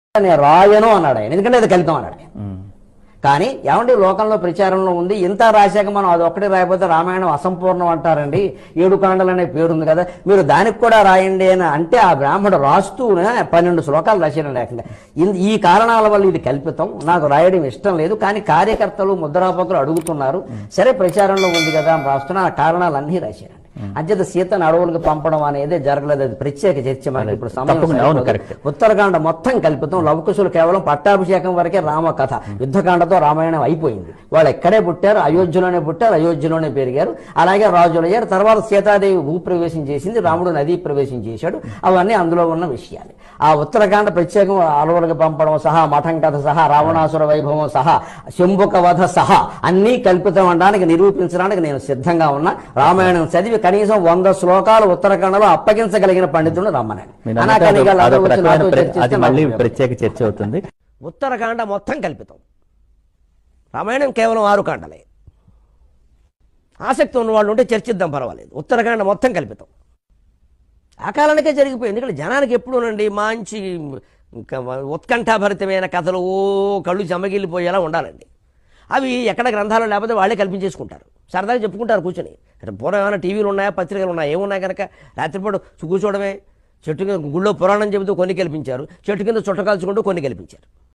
నేను రాయను అన్నాడు ఆయన ఎందుకంటే అది కల్పితం అన్నాడు ఆయన కానీ ఏమండి లోకంలో ప్రచారంలో ఉంది ఇంత రాశాక మనం అది ఒక్కటి రాయకపోతే రామాయణం అసంపూర్ణం అంటారండి ఏడు కాండలు అనే పేరుంది కదా మీరు దానికి కూడా రాయండి అని అంటే ఆ బ్రాహ్మడు రాస్తూనే పన్నెండు శ్లోకాలు రాశాడు లేకుండా ఇన్- ఈ కారణాల వల్ల ఇది కల్పితం నాకు రాయడం ఇష్టం లేదు కానీ కార్యకర్తలు ముద్రాపకులు అడుగుతున్నారు సరే ప్రచారంలో ఉంది కదా అని రాస్తున్నా ఆ కారణాలన్నీ రాశారండి అంచేత సీతను అడవులకు పంపడం అనేది జరగలేదు అది ప్రత్యేక చర్చ మనకి ఇప్పుడు సమయం తప్పకుండా, అవును, సరిపోదు. కరెక్ట్. ఉత్తరకాండ మొత్తం కల్పితం లవకుశులు కేవలం పట్టాభిషేకం వరకే రామ కథ యుద్ధకాండతో రామాయణం అయిపోయింది వాళ్ళు ఎక్కడే పుట్టారు అయోధ్యలోనే పుట్టారు అయోధ్యలోనే పెరిగారు అలాగే రాజులు అయ్యారు తర్వాత సీతాదేవి భూప్రవేశం చేసింది రాముడు నదీ ప్రవేశం చేశాడు అవన్నీ అందులో ఉన్న విషయాలు ఆ ఉత్తరకాండ ప్రత్యేకం అలవలకు పంపడం సహా మఠం కథ సహా రావణాసుర వైభవం సహా శంభుక వధ సహా అన్నీ కల్పితం అనడానికి నిరూపించడానికి నేను సిద్ధంగా ఉన్నా రామాయణం చదివి కనీసం వంద శ్లోకాలు ఉత్తరాఖండలో అప్పగించగలిగిన పండితుడు రమ్మనండి మీరు అన్నట్టు అనాకలిగా అదొక- అదొక వచ్చి రకమైన నాతో ప్ర- చర్చిస్తే అది మళ్ళీ నాకు ప్రత్యేక చర్చ అవుతుంది ఉత్తరకాండ మొత్తం కల్పితం రామాయణం కేవలం ఆరు కాండలే ఆసక్తి ఉన్న వాళ్ళు ఉంటే చర్చిద్దాం పర్వాలేదు ఉత్తరకాండ మొత్తం కల్పితం ఆ కాలానికే జరిగిపోయింది ఎందుకంటే జనానికి ఎప్పుడూనండి మంచి ఇంకా ఉత్కంఠాభరితమైన కథలు ఓ కళ్ళు చెమ్మగిల్లిపోయేలా ఉండాలండి అవి ఎక్కడ గ్రంథాలు లేకపోతే వాళ్ళే కల్పించేసుకుంటారు సరదాగా చెప్పుకుంటారు కూర్చొని అంటే పూర్వం ఏమైనా టీవీలు ఉన్నాయా పత్రికలు ఉన్నాయా ఏమున్నాయి కనుక రాత్రిపూట కూర్చోవడమే చెట్టు కింద గుళ్ళో పురాణం చెబుతూ కొన్ని కల్పించారు చెట్టు కింద చుట్టకాల్చుకుంటూ కొన్ని కల్పించారు